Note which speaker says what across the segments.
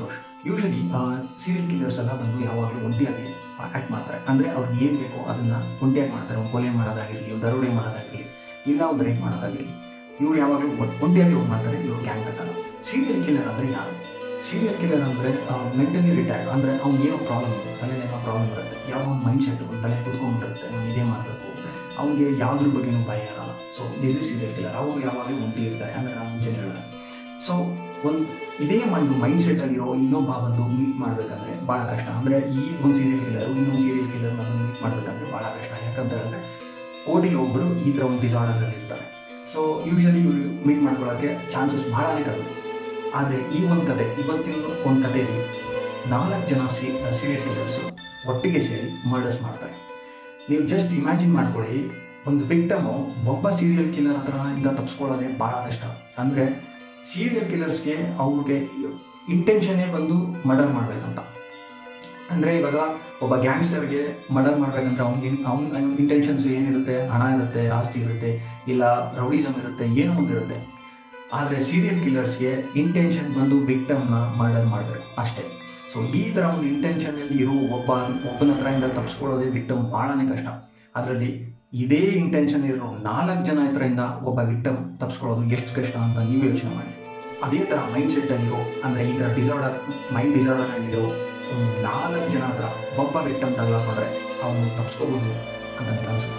Speaker 1: Santosh usually serial killers ಎಲ್ಲ ಬಂದು ಯಾವಾಗಲೂ ಒಂಟಿಯಾಗಿ ಆ್ಯಕ್ಟ್ ಮಾಡ್ತಾರೆ ಅಂದರೆ ಅವ್ರಿಗೆ ಏನು ಬೇಕೋ ಅದನ್ನು ಒಂಟಿಯಾಗಿ ಮಾಡ್ತಾರೆ ಒಂದು ಕೊಲೆ ಮಾಡೋದಾಗಿರಲಿ ಒಂದು ದರೋಡೆ ಮಾಡೋದಾಗಿರಲಿ ಇಲ್ಲ ಒಂದು ರೇಪ್ ಮಾಡೋದಾಗಿರಲಿ ಇವ್ರು ಯಾವಾಗಲೂ ಒಂಟಿಯಾಗಿ ಹೋಗಿ ಮಾಡ್ತಾರೆ ಇವ್ರು ಗ್ಯಾಂಗ್ ಕಟ್ಟಲ್ಲ ಸೀರಿಯಲ್ ಕಿಲ್ಲರ್ ಅಂದರೆ ಯಾರು ಸೀರಿಯಲ್ ಕಿಲ್ಲರ್ ಅಂದರೆ ಮೆಂಟಲಿ ರಿಟೈರ್ಡ್ ಅಂದರೆ ಅವ್ನು ಏನೋ ಪ್ರಾಬ್ಲಮ್ ಇದೆ ತಲೆಯಲ್ಲಿ ಏನೋ ಪ್ರಾಬ್ಲಮ್ ಇರುತ್ತೆ ಯಾವುದೋ ಒಂದು ಮೈಂಡ್ ಸೆಟ್ ಒಂದು ತಲೆ ಕುತ್ಕೊಂಡ್ಬಿಟ್ಟಿರುತ್ತೆ ಅವ್ನು ಇದೇ ಮಾಡಬೇಕು ಅವ್ನಿಗೆ ಯಾವುದ್ರ ಬಗ್ಗೆನೂ ಭಯ ಇರಲ್ಲ so this is serial killer ಅವರು ಯಾವಾಗಲೂ ಒಂಟಿ ಇರ್ತಾರೆ ಅಂದರೆ ನಾನು ಮುಂಚೆ ಹೇಳೋಣ ಸೊ ಒಂದು ಇದೇ ಒಂದು ಮೈಂಡ್ ಸೆಟ್ಟಲ್ಲಿರೋ ಇನ್ನೊಬ್ಬ ಬಂದು ಮೀಟ್ ಮಾಡಬೇಕಂದ್ರೆ ಭಾಳ ಕಷ್ಟ ಅಂದರೆ ಈ ಒಂದು ಸೀರಿಯಲ್ ಕಿಲ್ಲರ್ ಇನ್ನೊಂದು ಸೀರಿಯಲ್ ಕಿಲ್ಲರ್ ನಾನು ಮೀಟ್ ಮಾಡಬೇಕಂದ್ರೆ ಭಾಳ ಕಷ್ಟ ಯಾಕಂತ ಹೇಳಿದ್ರೆ ಕೋಟಿಗೆ ಒಬ್ಬರು ಈ ಥರ ಒಂದು ಡಿಸಾರ್ಡರಲ್ಲಿ ಇರ್ತಾರೆ ಸೊ ಯೂಶಲಿ ಇವರು ಮೀಟ್ ಮಾಡ್ಕೊಳ್ಳೋಕ್ಕೆ ಚಾನ್ಸಸ್ ಭಾಳನೇ ಕಡಿಮೆ ಆದರೆ ಈ ಒಂದು ಕತೆ ಇವತ್ತಿನ ಒಂದು ಕಥೆಯಲ್ಲಿ ನಾಲ್ಕು ಜನ ಸಿ ಸೀರಿಯಲ್ ಕಿಲ್ಲರ್ಸು ಒಟ್ಟಿಗೆ ಸೇರಿ ಮರ್ಡರ್ಸ್ ಮಾಡ್ತಾರೆ ನೀವು ಜಸ್ಟ್ ಇಮ್ಯಾಜಿನ್ ಮಾಡ್ಕೊಳ್ಳಿ ಒಂದು ವಿಕ್ಟಮು ಒಬ್ಬ ಸೀರಿಯಲ್ ಕಿಲ್ಲರ್ ಹತ್ರ ಇಂದ ತಪ್ಪಿಸ್ಕೊಳ್ಳೋದೇ ಭಾಳ ಕಷ್ಟ ಅಂದರೆ ಸೀರಿಯಲ್ ಕಿಲ್ಲರ್ಸ್ಗೆ ಅವ್ರಿಗೆ ಇಂಟೆನ್ಷನ್ನೇ ಬಂದು ಮರ್ಡರ್ ಮಾಡಬೇಕಂತ ಅಂದರೆ ಇವಾಗ ಒಬ್ಬ ಗ್ಯಾಂಗ್ಸ್ಟರ್ಗೆ ಮರ್ಡರ್ ಮಾಡ್ಬೇಕಂದ್ರೆ ಅವ್ನಿಗೆ ಅವ್ನ ಇಂಟೆನ್ಷನ್ಸ್ ಏನಿರುತ್ತೆ ಹಣ ಇರುತ್ತೆ ಆಸ್ತಿ ಇರುತ್ತೆ ಇಲ್ಲ ರೌಡಿಸಮ್ ಇರುತ್ತೆ ಏನೋ ಒಂದು ಇರುತ್ತೆ ಆದರೆ ಸೀರಿಯಲ್ ಕಿಲ್ಲರ್ಸ್ಗೆ ಇಂಟೆನ್ಷನ್ ಬಂದು ವಿಕ್ಟಮ್ನ ಮರ್ಡರ್ ಮಾಡಬೇಕು ಅಷ್ಟೇ ಸೊ ಈ ಥರ ಒಂದು ಇಂಟೆನ್ಷನಲ್ಲಿ ಇರೋ ಒಬ್ಬ ಒಬ್ಬನ ಹತ್ರದಿಂದ ತಪ್ಪಿಸ್ಕೊಳ್ಳೋದೇ ವಿಕ್ಟಮ್ ಭಾಳನೇ ಕಷ್ಟ ಅದರಲ್ಲಿ ಇದೇ ಇಂಟೆನ್ಷನ್ ಇರೋ ನಾಲ್ಕು ಜನ ಹತ್ರದಿಂದ ಒಬ್ಬ ವಿಕ್ಟಮ್ ತಪ್ಪಿಸ್ಕೊಳ್ಳೋದು ಎಷ್ಟು ಕಷ್ಟ ಅಂತ ನೀವು ಯೋಚನೆ ಮಾಡಿ ಅದೇ ಥರ ಮೈಂಡ್ ಸೆಟ್ಟಲ್ಲಿರೋ ಅಂದರೆ ಈ ಥರ ಡಿಸಾರ್ಡರ್ ಮೈಂಡ್ ಡಿಸಾರ್ಡರಲ್ಲಿರೋ ಒಂದು ನಾಲ್ಕು ಜನ ಹತ್ರ ಒಬ್ಬ ವಿಕ್ಟಮ್ ತಗಲಾಕೊಂಡ್ರೆ ಅವನು ತಪ್ಪಿಸ್ಕೋಬೋದು ಅಂತ ಅನ್ಸುತ್ತೆ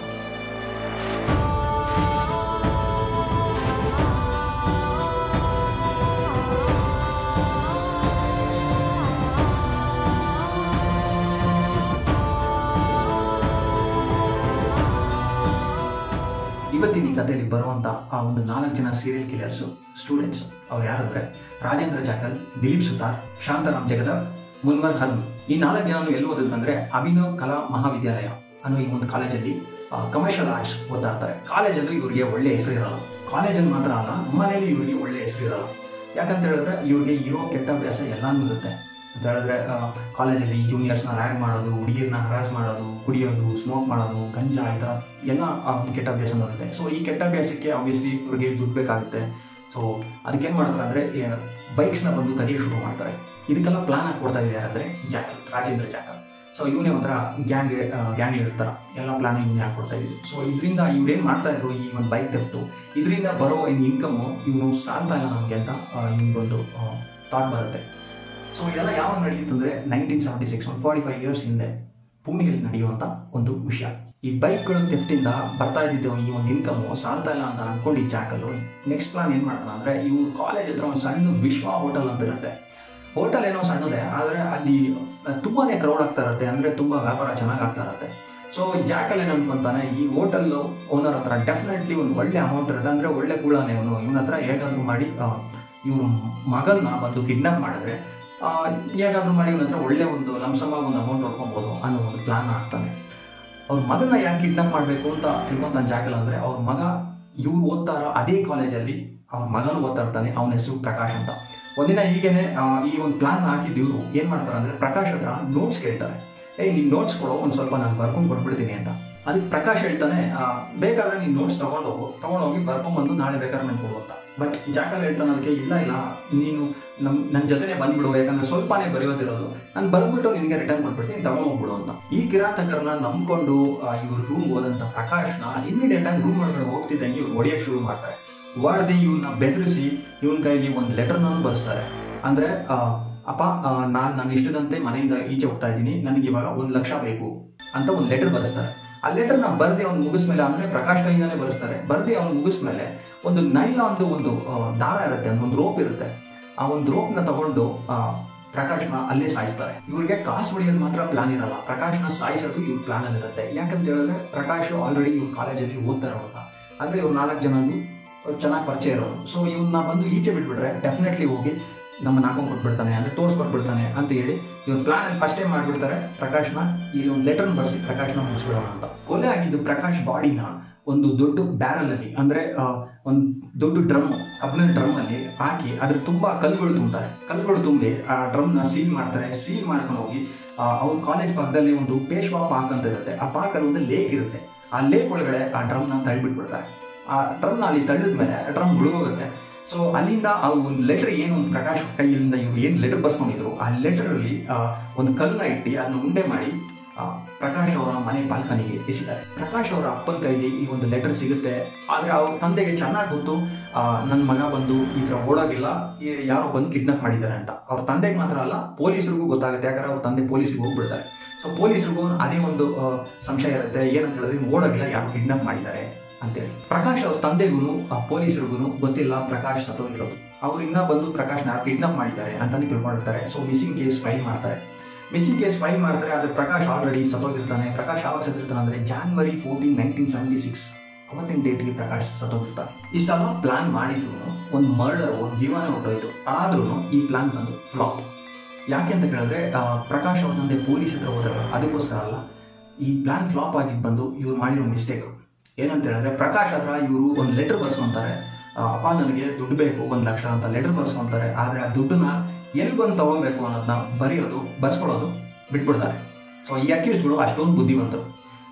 Speaker 1: ಇವತ್ತಿನ ಈ ಕಥೆಯಲ್ಲಿ ಬರುವಂಥ ಆ ಒಂದು ನಾಲ್ಕು ಜನ ಸೀರಿಯಲ್ ಕಿಲ್ಲರ್ಸು ಸ್ಟೂಡೆಂಟ್ಸ್ ಅವ್ರು ಯಾರಂದ್ರೆ ರಾಜೇಂದ್ರ ಜಾಕಲ್ ದಿಲೀಪ್ ಸುತಾರ್ ಶಾಂತಾರಾಮ್ ಜಗದರ್ ಮುನ್ವರ್ ಹಲ್ಮ್ ಈ ನಾಲ್ಕು ಜನನು ಎಲ್ಲಿ ಓದಿದ್ರಂದ್ರೆ ಅಭಿನವ್ ಕಲಾ ಮಹಾವಿದ್ಯಾಲಯ ಅನ್ನೋ ಈ ಒಂದು ಕಾಲೇಜಲ್ಲಿ ಕಮರ್ಷಿಯಲ್ ಆರ್ಟ್ಸ್ ಓದ್ತಾ ಇರ್ತಾರೆ ಕಾಲೇಜಲ್ಲೂ ಇವರಿಗೆ ಒಳ್ಳೆ ಹೆಸರು ಇರಲ್ಲ ಕಾಲೇಜಲ್ಲಿ ಮಾತ್ರ ಅಲ್ಲ ಮನೆಯಲ್ಲಿ ಇವರಿಗೆ ಒಳ್ಳೆ ಹೆಸರು ಇರಲ್ಲ ಯಾಕಂತ ಹೇಳಿದ್ರೆ ಇವ್ರಿಗೆ ಇರೋ ಕೆಟ್ಟ ಅಭ್ಯಾಸ ಎಲ್ಲಾನು ಇರುತ್ತೆ ಅಂತ ಹೇಳಿದ್ರೆ ಕಾಲೇಜಲ್ಲಿ ಜೂನಿಯರ್ಸ್ನ ರ್ಯಾಗ್ ಮಾಡೋದು ಹುಡುಗಿರ್ನ ಹರಾಸ್ ಮಾಡೋದು ಕುಡಿಯೋದು ಸ್ಮೋಕ್ ಮಾಡೋದು ಗಂಜಾ ಈ ಥರ ಎಲ್ಲ ಆ ಒಂದು ಕೆಟ್ಟ ಅಭ್ಯಾಸ ಇರುತ್ತೆ ಸೊ ಈ ಕೆಟ್ಟ ಅಭ್ಯಾಸಕ್ಕೆ ಆಬ್ವಿಯಸ್ಲಿ ಇವ್ರಿಗೆ ದುಡ್ಡು ಬೇಕಾಗುತ್ತೆ ಸೊ ಅದಕ್ಕೇನು ಮಾಡ್ತಾರೆ ಅಂದರೆ ಬೈಕ್ಸ್ನ ಬಂದು ಕದಿಯೋ ಶುರು ಮಾಡ್ತಾರೆ ಇದಕ್ಕೆಲ್ಲ ಪ್ಲಾನ್ ಹಾಕಿ ಕೊಡ್ತಾ ಇದ್ದಾರೆ ಅಂದರೆ ಜಾಕಲ್ ರಾಜೇಂದ್ರ ಜಾಕಲ್ ಸೊ ಇವನೇ ಒಂಥರ ಗ್ಯಾಂಗ್ ಗ್ಯಾಂಗ್ ಇರ್ತಾರ ಎಲ್ಲ ಪ್ಲಾನ್ ಇವನೇ ಹಾಕೊಡ್ತಾ ಇದ್ವಿ ಸೊ ಇದರಿಂದ ಇವ್ರೇನು ಮಾಡ್ತಾ ಇದ್ರು ಈ ಒಂದು ಬೈಕ್ ತೆಫ್ಟು ಇದರಿಂದ ಬರೋ ಒಂದು ಇನ್ಕಮು ಇವನು ಸಾಲ್ತಾ ಇಲ್ಲ ನಮಗೆ ಅಂತ ಇವನಿಗೊಂದು ಥಾಟ್ ಬರುತ್ತೆ ಸೊ ಇದೆಲ್ಲ ಯಾವಾಗ ನಡೆಯುತ್ತಂದ್ರೆ ನೈನ್ಟೀನ್ ಸೆವೆಂಟಿ ಸಿಕ್ಸ್ ಒಂದು ಫಾರ್ಟಿ ಫೈವ್ ಇಯರ್ಸ್ ಹಿಂದೆ ಪುಣೆಯಲ್ಲಿ ನಡೆಯುವಂಥ ಒಂದು ವಿಷಯ ಈ ಬೈಕ್ಗಳು ತೆಫ್ಟಿಂದ ಬರ್ತಾ ಇದ್ದಿದ್ದು ಈ ಒಂದು ಇನ್ಕಮು ಸಾಲ್ತಾ ಇಲ್ಲ ಅಂತ ಅನ್ಕೊಂಡು ಈ ಜಾಕಲ್ಲು ನೆಕ್ಸ್ಟ್ ಪ್ಲಾನ್ ಏನು ಮಾಡ್ತಾನೆ ಅಂದರೆ ಇವ್ರು ಕಾಲೇಜ್ ಹತ್ರ ಒಂದು ಸಣ್ಣ ವಿಶ್ವ ಹೋಟೆಲ್ ಅಂತ ಇರುತ್ತೆ ಹೋಟೆಲ್ ಏನೋ ಸಣ್ಣದೇ ಆದರೆ ಅಲ್ಲಿ ತುಂಬಾ ಕ್ರೌಡ್ ಆಗ್ತಾ ಇರುತ್ತೆ ಅಂದರೆ ತುಂಬ ವ್ಯಾಪಾರ ಚೆನ್ನಾಗಿ ಆಗ್ತಾ ಇರುತ್ತೆ ಸೊ ಜಾಕಲ್ ಏನು ಅನ್ಕೊಂತಾನೆ ಈ ಹೋಟೆಲ್ ಓನರ್ ಹತ್ರ ಡೆಫಿನೆಟ್ಲಿ ಒಂದು ಒಳ್ಳೆ ಅಮೌಂಟ್ ಇರುತ್ತೆ ಅಂದರೆ ಒಳ್ಳೆ ಕೂಡಾನೆ ಇವನು ಇವನ ಹತ್ರ ಹೇಗಾದರೂ ಮಾಡಿ ಇವ್ರ ಮಗನ್ನ ಬಂದು ಕಿಡ್ನಾಪ್ ಮಾಡಿದ್ರೆ ಹೇಗಾದರೂ ಮಾಡಿ ಇವನ ಹತ್ರ ಒಳ್ಳೆ ಒಂದು ಲಂಸಮಾಗಿ ಒಂದು ಅಮೌಂಟ್ ಹೊಡ್ಕೊಬೋದು ಅನ್ನೋ ಒಂದು ಪ್ಲಾನ್ ಆಗ್ತಾನೆ ಅವ್ರ ಮಗನ ಯಾಕೆ ಕಿಡ್ನಾಪ್ ಮಾಡಬೇಕು ಅಂತ ತಿಳ್ಕೊಂತಾನೆ ಜಾಕಲ್ ಅಂದರೆ ಅವ್ರ ಮಗ ಇವ್ರು ಓದ್ತಾ ಇರೋ ಅದೇ ಕಾಲೇಜಲ್ಲಿ ಅವ್ರ ಮಗನೂ ಓದ್ತಾ ಇರ್ತಾನೆ ಅವನ ಹೆಸರು ಪ್ರಕಾಶ್ ಅಂತ ಒಂದಿನ ಹೀಗೇನೆ ಈ ಒಂದು ಪ್ಲಾನ್ ಹಾಕಿದ್ದು ಇವರು ಏನು ಮಾಡ್ತಾರೆ ಅಂದರೆ ಪ್ರಕಾಶ್ ಹತ್ರ ನೋಟ್ಸ್ ಕೇಳ್ತಾರೆ ಏಯ್ ನೀನು ನೋಟ್ಸ್ ಕೊಡೋ ಒಂದು ಸ್ವಲ್ಪ ನಾನು ಬರ್ಕೊಂಡು ಕೊಟ್ಬಿಡ್ತೀನಿ ಅಂತ ಅದಕ್ಕೆ ಪ್ರಕಾಶ್ ಹೇಳ್ತಾನೆ ಬೇಕಾದ್ರೆ ನೀನು ನೋಟ್ಸ್ ತೊಗೊಂಡೋಗು ತೊಗೊಂಡೋಗಿ ಬರ್ಕೊಂಬಂದು ನಾಳೆ ಬೇಕಾದ್ರೆ ನಾನು ಕೊಡು ಅಂತ ಬಟ್ ಜಾಕಲ್ ಹೇಳ್ತಾನೆ ಅದಕ್ಕೆ ಇಲ್ಲ ಇಲ್ಲ ನೀನು ನಮ್ಮ ನನ್ನ ಜೊತೆನೇ ಬಂದ್ಬಿಡು ಯಾಕಂದ್ರೆ ಸ್ವಲ್ಪನೇ ಬರೆಯೋದಿರೋದು ನಾನು ಬಂದ್ಬಿಟ್ಟು ನಿನಗೆ ರಿಟರ್ನ್ ಕೊಟ್ಬಿಡ್ತೀನಿ ತಗೊಂಡೋಗ್ಬಿಡು ಅಂತ ಈ ಕಿರಾತಕರನ್ನ ನಂಬ್ಕೊಂಡು ಇವ್ರು ರೂಮ್ ಹೋದಂಥ ಪ್ರಕಾಶ್ನ ಇಮಿಡಿಯೇಟ್ ಆಗಿ ರೂಮ್ ಒಳಗಡೆ ಹೋಗ್ತಿದ್ದಂಗೆ ಇವ್ರು ಹೊಡಿಯೋಕ್ಕೆ ಶುರು ಮಾಡ್ತಾರೆ ಹೊಡೆದು ಇವನ್ನ ಬೆದರಿಸಿ ಇವನ ಕೈಗೆ ಒಂದು ಲೆಟರ್ನ ಬರೆಸ್ತಾರೆ ಅಂದರೆ ಅಪ್ಪ ನಾನು ನನ್ನ ಇಷ್ಟದಂತೆ ಮನೆಯಿಂದ ಈಚೆ ಹೋಗ್ತಾ ಇದ್ದೀನಿ ನನಗೆ ಇವಾಗ ಒಂದು ಲಕ್ಷ ಬೇಕು ಅಂತ ಒಂದು ಲೆಟರ್ ಬರೆಸ್ತಾರೆ ಆ ಲೆಟರ್ ನಾವು ಬರೆದಿ ಅವ್ನು ಮುಗಿಸ್ಮೇಲೆ ಅಂದರೆ ಪ್ರಕಾಶ್ ಕೈಯಿಂದಾನೇ ಬರೆಸ್ತಾರೆ ಬರೆದಿ ಅವ್ನು ಮುಗಿಸ್ಮೇಲೆ ಒಂದು ನೈಲಾನ್ದು ಒಂದು ದಾರ ಇರುತ್ತೆ ಒಂದು ರೋಪ್ ಇರುತ್ತೆ ಆ ಒಂದು ರೋಪ್ನ ತಗೊಂಡು ಪ್ರಕಾಶ್ನ ಅಲ್ಲೇ ಸಾಯಿಸ್ತಾರೆ ಇವ್ರಿಗೆ ಕಾಸು ಹೊಡೆಯೋದು ಮಾತ್ರ ಪ್ಲಾನ್ ಇರಲ್ಲ ಪ್ರಕಾಶ್ನ ಸಾಯಿಸೋದು ಇವ್ರ ಪ್ಲಾನ್ ಅಲ್ಲಿ ಇರುತ್ತೆ ಯಾಕಂತ ಹೇಳಿದ್ರೆ ಪ್ರಕಾಶ್ ಆಲ್ರೆಡಿ ಇವ್ರ ಕಾಲೇಜಲ್ಲಿ ಓದ್ತಾರವಾಗ ಅಂದರೆ ಇವ್ರು ನಾಲ್ಕು ಜನನು ಚೆನ್ನಾಗಿ ಪರಿಚಯ ಇರೋದು ಸೊ ಇವನ್ನ ಬಂದು ಈಚೆ ಬಿಟ್ಬಿಟ್ರೆ ಡೆಫಿನೆಟ್ಲಿ ಹೋಗಿ ನಮ್ಮನ್ನ ಹಾಕೊಂಡು ಕೊಟ್ಬಿಡ್ತಾನೆ ಅಂದರೆ ತೋರಿಸ್ಕೊಟ್ಬಿಡ್ತಾನೆ ಅಂತ ಹೇಳಿ ಇವ್ರ ಪ್ಲಾನ್ ಅಲ್ಲಿ ಫಸ್ಟ್ ಟೈಮ್ ಮಾಡಿಬಿಡ್ತಾರೆ ಪ್ರಕಾಶ್ನ ಇಲ್ಲಿ ಒಂದು ಲೆಟರ್ ಬರೆಸಿ ಪ್ರಕಾಶ್ನ ಮುಗಿಸ್ಬಿಡೋಣ ಅಂತ ಕೊಲೆ ಆಗಿದ್ದು ಪ್ರಕಾಶ್ ಬಾಡಿನ ಒಂದು ದೊಡ್ಡ ಬ್ಯಾರಲ್ ಅಲ್ಲಿ ಅಂದ್ರೆ ಒಂದು ದೊಡ್ಡ ಡ್ರಮ್ ಕಬ್ಬಿಣದ ಡ್ರಮ್ ಅಲ್ಲಿ ಹಾಕಿ ಅದ್ರ ತುಂಬಾ ಕಲ್ಲುಗಳು ತುಂಬ್ತಾರೆ ಕಲ್ಲುಗಳು ತುಂಬಿ ಆ ಡ್ರಮ್ನ ಸೀಲ್ ಮಾಡ್ತಾರೆ ಸೀಲ್ ಮಾಡ್ಕೊಂಡು ಹೋಗಿ ಅವ್ರ ಕಾಲೇಜ್ ಪಕ್ಕದಲ್ಲಿ ಒಂದು ಪೇಶ್ವಾ ಪಾರ್ಕ್ ಅಂತ ಇರುತ್ತೆ ಆ ಪಾರ್ಕಲ್ಲಿ ಒಂದು ಲೇಕ್ ಇರುತ್ತೆ ಆ ಲೇಕ್ ಒಳಗಡೆ ಆ ಡ್ರಮ್ನ ತಳ್ಳಿಬಿಟ್ಬಿಡ್ತಾರೆ ಆ ಡ್ರಮ್ನ ಅಲ್ಲಿ ತಳ್ಳಿದ ಮೇಲೆ ಡ್ರಮ್ ಮುಳುಗೋಗುತ್ತೆ ಸೊ ಅಲ್ಲಿಂದ ಆ ಒಂದು ಲೆಟರ್ ಏನು ಒಂದು ಪ್ರಕಾಶ್ ಕೈಯಿಂದ ಇವ್ರು ಏನು ಲೆಟರ್ ಬರ್ಸ್ಕೊಂಡಿದ್ರು ಆ ಲೆಟರಲ್ಲಿ ಒಂದು ಕಲ್ಲನ್ನ ಇಟ್ಟು ಅದನ್ನ ಉಂಡೆ ಮಾಡಿ ಆ, ಪ್ರಕಾಶ್ ಅವರ ಮನೆ ಬಾಲ್ಕನಿಗೆ ಎಸಿದ್ದಾರೆ ಪ್ರಕಾಶ್ ಅವರ ಅಪ್ಪನ ಕೈಗೆ ಈ ಒಂದು ಲೆಟರ್ ಸಿಗುತ್ತೆ ಆದ್ರೆ ಅವ್ರ ತಂದೆಗೆ ಚೆನ್ನಾಗಿ ಗೊತ್ತು ನನ್ನ ಮಗ ಬಂದು ಈ ಥರ ಓಡೋಗಿಲ್ಲ ಈ ಯಾರೋ ಬಂದು ಕಿಡ್ನಾಪ್ ಮಾಡಿದ್ದಾರೆ ಅಂತ ಅವ್ರ ತಂದೆಗೆ ಮಾತ್ರ ಅಲ್ಲ ಪೊಲೀಸರಿಗೂ ಗೊತ್ತಾಗುತ್ತೆ ಯಾಕಂದ್ರೆ ಅವ್ರ ತಂದೆ ಪೊಲೀಸಿಗೆ ಹೋಗ್ಬಿಡ್ತಾರೆ ಸೊ ಪೊಲೀಸರಿಗೂ ಅದೇ ಒಂದು ಆ, ಸಂಶಯ ಇರುತ್ತೆ ಏನಂತ ಹೇಳಿದ್ರೆ ಇವ್ನು ಓಡೋಗಿಲ್ಲ ಯಾರೋ ಕಿಡ್ನಾಪ್ ಮಾಡಿದ್ದಾರೆ ಅಂತೇಳಿ ಪ್ರಕಾಶ್ ಅವ್ರ ತಂದೆಗೂ ಪೊಲೀಸರಿಗೂ ಗೊತ್ತಿಲ್ಲ ಪ್ರಕಾಶ್ ಸತ್ತೋಗಿರೋದು ಅವ್ರು ಇನ್ನ ಬಂದು ಪ್ರಕಾಶ್ನ ಕಿಡ್ನಾಪ್ ಮಾಡಿದ್ದಾರೆ ಅಂತಾನೆ ತಿಳ್ಕೊಂಡಿರ್ತಾರೆ ಸೊ ಮಿಸ್ಸಿಂಗ್ ಕೇಸ್ ಫೈಲ್ ಮಾಡ್ತಾರೆ ಮಿಸ್ಸಿಂಗ್ ಕೇಸ್ ಫೈಲ್ ಮಾಡಿದ್ರೆ ಆದ್ರೆ ಪ್ರಕಾಶ್ ಆಲ್ರೆಡಿ ಸತ್ತೋಗಿರ್ತಾನೆ ಪ್ರಕಾಶ್ ಯಾವಾಗ ಸತ್ತಿರ್ತಾನೆ ಅಂದ್ರೆ January fourteen nineteen seventy six ಅವತ್ತಿನ ಡೇಟ್ಗೆ ಪ್ರಕಾಶ್ ಸತ್ತೋಗಿರ್ತಾನೆ ಇಷ್ಟೆಲ್ಲ ಪ್ಲಾನ್ ಮಾಡಿದ್ರು ಒಂದು ಮರ್ಡರ್ ಒಂದು ಜೀವನ ಹೊರಟೋಯ್ತು ಆದ್ರೂ ಈ ಪ್ಲಾನ್ ಬಂದು ಫ್ಲಾಪ್ ಯಾಕೆ ಅಂತ ಕೇಳಿದ್ರೆ ಆ, ಪ್ರಕಾಶ್ ಅವ್ರ ತಂದೆ ಪೊಲೀಸ್ ಹತ್ರ ಹೋದ್ರಲ್ಲ ಅದಕ್ಕೋಸ್ಕರ ಅಲ್ಲ ಈ ಪ್ಲಾನ್ ಫ್ಲಾಪ್ ಆಗಿದ್ದು ಬಂದು ಇವ್ರು ಮಾಡಿರೋ ಮಿಸ್ಟೇಕ್ ಏನಂತ ಹೇಳಿದ್ರೆ ಪ್ರಕಾಶ್ ಹತ್ರ ಇವರು ಒಂದು ಲೆಟರ್ ಬರ್ಸ್ಕೊಂತಾರೆ ಆ, ಅಪ್ಪ ನನಗೆ ದುಡ್ಡು ಬೇಕು ಒಂದು ಲಕ್ಷ ಅಂತ ಲೆಟರ್ ಬರ್ಸ್ಕೊಂತಾರೆ ಆದರೆ ಆ ದುಡ್ಡನ್ನ ಎಲ್ಲಿ ಬಂದು ತಗೊಬೇಕು ಅನ್ನೋದನ್ನ ಬರೆಯೋದು ಬರ್ಸ್ಕೊಳ್ಳೋದು ಬಿಟ್ಬಿಡ್ತಾರೆ ಸೊ ಈ ಅಕ್ಯೂಸ್ಗಳು ಅಷ್ಟೊಂದು ಬುದ್ಧಿವಂತರು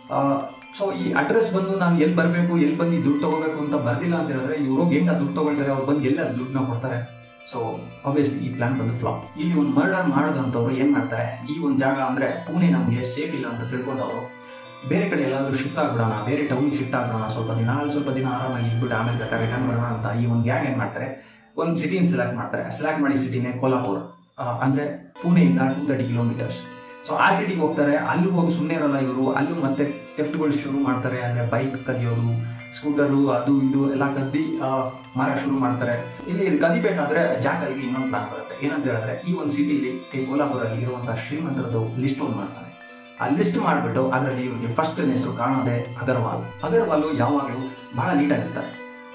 Speaker 1: ಸೊ ಈ ಅಡ್ರೆಸ್ ಬಂದು ನಾನು ಎಲ್ಲಿ ಬರಬೇಕು ಎಲ್ಲಿ ಬಂದು ಈ ದುಡ್ಡು ತಗೋಬೇಕು ಅಂತ ಬರ್ದಿಲ್ಲ ಅಂತ ಹೇಳಿದ್ರೆ ಇವ್ರು ಹೆಂಗೆ ಆ ದುಡ್ಡು ತಗೊಳ್ತಾರೆ ಅವ್ರು ಬಂದು ಎಲ್ಲಿ ಅದು ದುಡ್ಡನ್ನ ಕೊಡ್ತಾರೆ ಸೊ ಆಬ್ವಿಯಸ್ಲಿ ಈ ಪ್ಲಾನ್ ಬಂದು ಫ್ಲಾಪ್ ಇಲ್ಲಿ ಒಂದು ಮರ್ಡರ್ ಮಾಡೋದಂತವ್ರು ಏನು ಮಾಡ್ತಾರೆ ಈ ಒಂದು ಜಾಗ ಅಂದರೆ ಪುಣೆ ನಮಗೆ ಸೇಫ್ ಇಲ್ಲ ಅಂತ ತಿಳ್ಕೊಂಡವರು ಬೇರೆ ಕಡೆ ಎಲ್ಲಾದರೂ ಶಿಫ್ಟ್ ಆಗ್ಬಿಡೋಣ ಬೇರೆ ಟೌನ್ ಶಿಫ್ಟ್ ಆಗ್ಬಿಡೋಣ ಸ್ವಲ್ಪ ದಿನ ಅಲ್ಲಿ ಸ್ವಲ್ಪ ದಿನ ಆರಾಮಾಗಿ ಇದ್ಬಿಟ್ಟು ಆಮೇಲೆ ಬೇಕಾದ್ರೆ ರಿಟರ್ನ್ ಬರೋಣ ಅಂತ ಈ ಒಂದು ಗ್ಯಾಂಗ್ ಏನು ಮಾಡ್ತಾರೆ ಒಂದು ಸಿಟಿನ ಸೆಲೆಕ್ಟ್ ಮಾಡ್ತಾರೆ ಸೆಲೆಕ್ಟ್ ಮಾಡಿ ಸಿಟಿನೇ ಕೋಲಾಪುರ್ ಆ, ಅಂದ್ರೆ ಪುಣೆಯಿಂದ ಟೂ ತರ್ಟಿ ಕಿಲೋಮೀಟರ್ಸ್ ಸೊ ಆ ಸಿಟಿಗೆ ಹೋಗ್ತಾರೆ ಅಲ್ಲೂ ಹೋಗಿ ಸುಮ್ಮನೆ ಇರಲ್ಲ ಇವರು ಅಲ್ಲೂ ಮತ್ತೆ ಟೆಫ್ಟ್ಗಳು ಶುರು ಮಾಡ್ತಾರೆ ಅಂದರೆ ಬೈಕ್ ಕದಿಯೋದು ಸ್ಕೂಟರು ಅದು ಇದು ಎಲ್ಲ ಕದ್ದಿ ಆ, ಮಾರಕ್ ಶುರು ಮಾಡ್ತಾರೆ ಇಲ್ಲಿ ಇದು ಕದಿಬೇಕಾದ್ರೆ ಜಾಕಲ್ಗೆ ಇನ್ನೊಂದು ಪ್ಲಾನ್ ಬರುತ್ತೆ ಏನಂತ ಹೇಳಿದ್ರೆ ಈ ಒಂದು ಸಿಟಿಲಿ ಈ ಕೋಲಾಪುರಲ್ಲಿ ಇರುವಂತಹ ಶ್ರೀಮಂತರದ್ದು ಲಿಸ್ಟ್ ಒಂದು ಮಾಡ್ತಾನೆ ಆ ಲಿಸ್ಟ್ ಮಾಡಿಬಿಟ್ಟು ಅದರಲ್ಲಿ ಇವರಿಗೆ ಫಸ್ಟ್ ಹೆಸರು ಕಾಣೋದೆ ಅಗರ್ವಾಲ್ ಅಗರ್ವಾಲು ಯಾವಾಗಲೂ ಬಹಳ ನೀಟಾಗಿರ್ತಾರೆ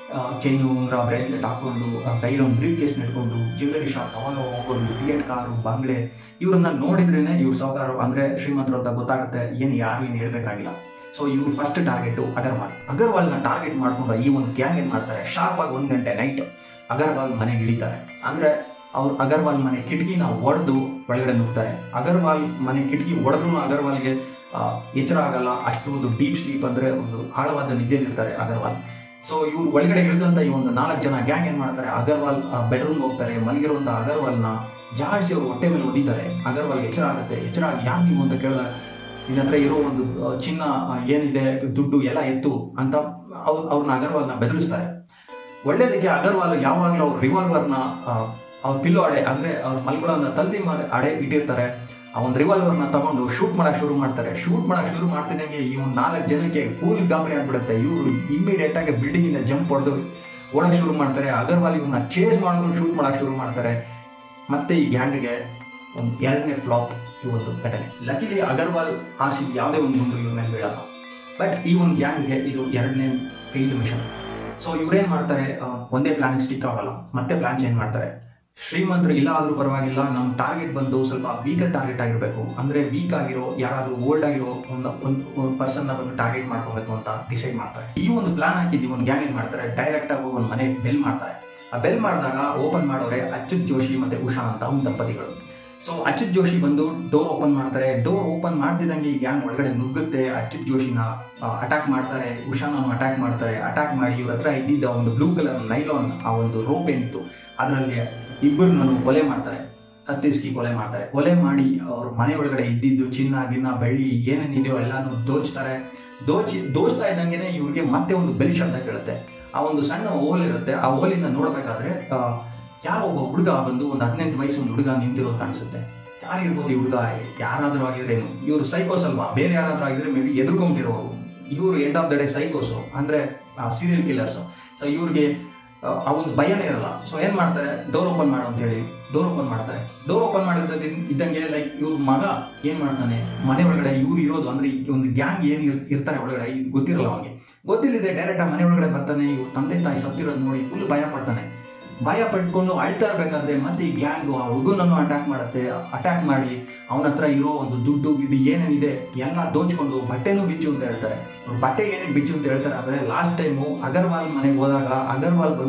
Speaker 1: ಚೈನು ಉಂಗ್ರ ಬ್ರೇಸ್ಲೆಟ್ ಹಾಕೊಂಡು ಆ, ಕೈಯಲ್ಲಿ ಒಂದು ಬ್ರೀಫ್ ಕೇಸ್ ಇಟ್ಕೊಂಡು ಜ್ಯುವೆಲರಿ ಶಾಪ್ ಅವಾಗ ಹೋಗೋದು ಫಿಯಟ್ ಕಾರು ಬಂಗ್ಲೆ ಇವ್ರನ್ನ ನೋಡಿದ್ರೇನೆ ಇವ್ರ ಸಾವುಕಾರ ಅಂದ್ರೆ ಶ್ರೀಮಂತರು ಅಂತ ಗೊತ್ತಾಗುತ್ತೆ ಏನು ಯಾರು ಏನು ಹೇಳ್ಬೇಕಾಗಿಲ್ಲ ಸೊ ಇವ್ರು ಫಸ್ಟ್ ಟಾರ್ಗೆಟ್ ಅಗರ್ವಾಲ್ ಅಗರ್ವಾಲ್ನ ಟಾರ್ಗೆಟ್ ಮಾಡ್ಕೊಂಡು ಈ ಒಂದು ಗ್ಯಾಂಗ್ ಏನ್ ಮಾಡ್ತಾರೆ ಶಾರ್ಪ್ ಆಗಿ ಒಂದು ಗಂಟೆ ನೈಟ್ ಅಗರ್ವಾಲ್ ಮನೆಗೆ ಇಳಿತಾರೆ ಅಂದ್ರೆ ಅವ್ರು ಅಗರ್ವಾಲ್ ಮನೆ ಕಿಟಕಿನ ಒಡೆದು ಒಳಗಡೆ ನುಗ್ತಾರೆ ಅಗರ್ವಾಲ್ ಮನೆ ಕಿಟಕಿ ಒಡೆದ್ರು ಅಗರ್ವಾಲ್ಗೆ ಆ, ಎಚ್ಚರ ಆಗಲ್ಲ ಅಷ್ಟು ಒಂದು ಡೀಪ್ ಸ್ಲೀಪ್ ಅಂದ್ರೆ ಒಂದು ಆಳವಾದ ನಿದ್ದೆಯಲ್ಲಿರ್ತಾರೆ ಅಗರ್ವಾಲ್ ಸೊ ಇವ್ರು ಒಳಗಡೆ ಇಳಿದಂತ ಈ ಒಂದು ನಾಲ್ಕು ಜನ ಗ್ಯಾಂಗ್ ಏನ್ ಮಾಡ್ತಾರೆ ಅಗರ್ವಾಲ್ ಬೆಡ್ರೂಮ್ ಹೋಗ್ತಾರೆ ಮಲಗಿರುವಂತ ಅಗರ್ವಾಲ್ನ ಜಾಡಿಸಿ ಅವ್ರ ಹೊಟ್ಟೆ ಮೇಲೆ ಹೊಡಿತಾರೆ ಅಗರ್ವಾಲ್ಗೆ ಎಚ್ಚರ ಆಗುತ್ತೆ ಎಚ್ಚರ ಆಗಿ ಯಾರು ನೀವು ಅಂತ ಕೇಳಿದ್ರೆ ನಿನ್ನ ಹತ್ರ ಇರೋ ಒಂದು ಆ, ಚಿನ್ನ ಆ, ಏನಿದೆ ದುಡ್ಡು ಎಲ್ಲ ಎತ್ತು ಅಂತ ಅವ್ರು ಅವ್ರನ್ನ ಅಗರ್ವಾಲ್ನ ಬೆದರಿಸ್ತಾರೆ ಒಳ್ಳೇದಕ್ಕೆ ಅಗರ್ವಾಲ್ ಯಾವಾಗಲೂ ಅವ್ರ ರಿವಾಲ್ವರ್ನ ಅವ್ರ ಪಿಲ್ಲೋ ಅಡೆ ಅಂದ್ರೆ ಅವ್ರ ಮಲ್ಕೊಳ್ಳೋನ ತಲ್ದಿ ಮೇಲೆ ಅಡೆ ಇಟ್ಟಿರ್ತಾರೆ ಆ ಒಂದು ರಿವಾಲ್ವರ್ನ ತಗೊಂಡು ಶೂಟ್ ಮಾಡಕ್ ಶುರು ಮಾಡ್ತಾರೆ ಶೂಟ್ ಮಾಡಕ್ ಶುರು ಮಾಡ್ತಿದ್ದಂಗೆ ಈ ಒಂದು ನಾಲ್ಕು ಜನಕ್ಕೆ ಫುಲ್ ಗಾಬರಿ ಆಗ್ಬಿಡುತ್ತೆ ಇವರು ಇಮಿಡಿಯೇಟ್ ಆಗಿ ಬಿಲ್ಡಿಂಗ್ ಇಂದ ಜಂಪ್ ಹೊಡೆದು ಓಡಕ್ ಶುರು ಮಾಡ್ತಾರೆ ಅಗರ್ವಾಲ್ ಇವ್ರನ್ನ ಚೇಸ್ ಮಾಡ್ಕೊಂಡು ಶೂಟ್ ಮಾಡಕ್ ಶುರು ಮಾಡ್ತಾರೆ ಮತ್ತೆ ಈ ಗ್ಯಾಂಗ್ಗೆ ಒಂದು ಎರಡನೇ ಫ್ಲಾಪ್ ಈ ಒಂದು ಘಟನೆ ಲಕಿಲಿ ಅಗರ್ವಾಲ್ ಆರ್ಸಿ ಯಾವುದೇ ಒಂದು ಗುಂಡು ಇವ್ರ ಮೇಲೆ ಬೀಳಲ್ಲ ಬಟ್ ಈ ಒಂದು ಗ್ಯಾಂಗ್ಗೆ ಇದು ಎರಡನೇ ಫೀಲ್ಡ್ ಮಿಷನ್ ಸೊ ಇವ್ರೇನ್ ಮಾಡ್ತಾರೆ ಆ, ಒಂದೇ ಪ್ಲಾನ್ ಸ್ಟಿಕ್ ಆಗಲ್ಲ ಮತ್ತೆ ಪ್ಲಾನ್ ಚೇಂಜ್ ಮಾಡ್ತಾರೆ ಶ್ರೀಮಂತರು ಇಲ್ಲ ಆದ್ರೂ ಪರವಾಗಿಲ್ಲ ನಮ್ಮ ಟಾರ್ಗೆಟ್ ಬಂದು ಸ್ವಲ್ಪ ವೀಕರ್ ಟಾರ್ಗೆಟ್ ಆಗಿರಬೇಕು ಅಂದ್ರೆ ವೀಕ್ ಆಗಿರೋ ಯಾರಾದ್ರೂ ಓಲ್ಡ್ ಆಗಿರೋ ಒಂದು ಒಂದು ಪರ್ಸನ್ ಬಂದು ಟಾರ್ಗೆಟ್ ಮಾಡ್ಕೋಬೇಕು ಅಂತ ಡಿಸೈಡ್ ಮಾಡ್ತಾರೆ ಈ ಒಂದು ಪ್ಲಾನ್ ಹಾಕಿದ್ದು ಒಂದು ಗ್ಯಾಂಗ್ ಏನ್ ಮಾಡ್ತಾರೆ ಡೈರೆಕ್ಟ್ ಆಗಿ ಒಂದು ಮನೆ ಬೆಲ್ ಮಾಡ್ತಾರೆ ಆ ಬೆಲ್ ಮಾಡಿದಾಗ ಓಪನ್ ಮಾಡೋರೆ ಅಚ್ಯುತ್ ಜೋಶಿ ಮತ್ತೆ ಉಷಾ ಅಂತ ಒಂದು ದಂಪತಿಗಳು ಸೊ ಅಚ್ಯುತ್ ಜೋಶಿ ಬಂದು ಡೋರ್ ಓಪನ್ ಮಾಡ್ತಾರೆ ಡೋರ್ ಓಪನ್ ಮಾಡ್ತಿದ್ದಂಗೆ ಈ ಗ್ಯಾಂಗ್ ಒಳಗಡೆ ನುಗ್ಗುತ್ತೆ ಅಚ್ಯುತ್ ಜೋಶಿನ ಅಟ್ಯಾಕ್ ಮಾಡ್ತಾರೆ ಉಷಾನನ್ನು ಅಟ್ಯಾಕ್ ಮಾಡ್ತಾರೆ ಅಟ್ಯಾಕ್ ಮಾಡಿ ಇವ್ರ ಹತ್ರ ಇದ್ದಿದ್ದ ಒಂದು ಬ್ಲೂ ಕಲರ್ ನೈಲಾನ್ ಆ ಒಂದು ರೋಪ್ ಏನಿತ್ತು ಅದರಲ್ಲಿ ಇಬ್ಬರನ್ನು ಕೊಲೆ ಮಾಡ್ತಾರೆ ಕತ್ತಿಸ್ಕಿ ಕೊಲೆ ಮಾಡ್ತಾರೆ ಕೊಲೆ ಮಾಡಿ ಅವ್ರ ಮನೆ ಒಳಗಡೆ ಇದ್ದಿದ್ದು ಚಿನ್ನ ಗಿನ್ನ ಬೆಳ್ಳಿ ಏನೇನಿದೆಯೋ ಎಲ್ಲಾನು ದೋಚ್ತಾರೆ ದೋಚಿ ದೋಚ್ತಾ ಇದ್ದಂಗೆನೆ ಇವ್ರಿಗೆ ಮತ್ತೆ ಒಂದು ಬೆಲ್ ಶಬ್ದ ಕೇಳುತ್ತೆ ಆ ಒಂದು ಸಣ್ಣ ಓಲ್ ಇರುತ್ತೆ ಆ ಓಲಿಂದ ನೋಡ್ಬೇಕಾದ್ರೆ ಆ, ಯಾರೋ ಒಬ್ಬ ಹುಡುಗ ಬಂದು ಒಂದು ಹದಿನೆಂಟು ವಯಸ್ಸು ಒಂದು ಹುಡುಗ ನಿಂತಿರೋದು ಕಾಣಿಸುತ್ತೆ ಯಾರಿರ್ಬೋದು ಈ ಹುಡುಗ ಯಾರಾದ್ರೂ ಆಗಿದ್ರೇನು ಇವರು ಸೈಕೋಸ್ ಅಲ್ವಾ ಬೇರೆ ಯಾರಾದ್ರೂ ಆಗಿದ್ರೆ ಮೇ ಬಿ ಎದುರ್ಕೊಂಡಿರೋರು ಇವರು ಎಂಡ್ ಆಫ್ ದ ಡೇ ಸೈಕೋಸು ಅಂದ್ರೆ ಸೀರಿಯಲ್ ಕಿಲ್ಲರ್ಸ್ ಸೊ ಇವ್ರಿಗೆ ಆ, ಆ ಒಂದು ಭಯನೇ ಇರಲ್ಲ ಸೊ ಏನ್ ಮಾಡ್ತಾರೆ ಡೋರ್ ಓಪನ್ ಮಾಡು ಅಂತ ಹೇಳಿ ಡೋರ್ ಓಪನ್ ಮಾಡ್ತಾರೆ ಡೋರ್ ಓಪನ್ ಮಾಡಿದ ಇದ್ದಂಗೆ ಲೈಕ್ ಇವ್ರ ಮಗ ಏನ್ ಮಾಡ್ತಾನೆ ಮನೆ ಒಳಗಡೆ ಇವ್ರು ಇರೋದು ಅಂದ್ರೆ ಈ ಒಂದು ಗ್ಯಾಂಗ್ ಏನ್ ಇರ್- ಇರ್ತಾರೆ ಒಳಗಡೆ ಇದು ಗೊತ್ತಿರಲ್ಲ ಅವನಿಗೆ ಗೊತ್ತಿಲ್ಲದೆ ಡೈರೆಕ್ಟ್ ಆ ಮನೆ ಒಳಗಡೆ ಬರ್ತಾನೆ ಇವ್ರ ತಂದೆ ತಾಯಿ ಸತ್ತಿರೋದು ನೋಡಿ ಫುಲ್ ಭಯ ಪಡ್ತಾನೆ ಭಯ ಪಟ್ಕೊಂಡು ಅಳ್ತಾ ಇರ್ಬೇಕಾದ್ರೆ ಮತ್ತೆ ಈ ಗ್ಯಾಂಗು ಆ ಹುಡುಗನನ್ನು ಅಟ್ಯಾಕ್ ಮಾಡುತ್ತೆ ಅಟ್ಯಾಕ್ ಮಾಡಿ ಅವನ ಹತ್ರ ಇರೋ ಒಂದು ದುಡ್ಡು ಗಿಡ್ಡು ಏನೇನಿದೆ ಎಲ್ಲ ದೋಚ್ಕೊಂಡು ಬಟ್ಟೆನೂ ಬಿಚ್ಚು ಅಂತ ಹೇಳ್ತಾರೆ ಅವ್ರು ಬಟ್ಟೆ ಏನೇನು ಬಿಚ್ಚು ಅಂತ ಹೇಳ್ತಾರೆ ಆದರೆ ಲಾಸ್ಟ್ ಟೈಮು ಅಗರ್ವಾಲ್ ಮನೆಗೆ ಹೋದಾಗ ಅಗರ್ವಾಲ್ ಬಂದು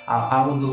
Speaker 1: ಆ- ಆ ಒಂದು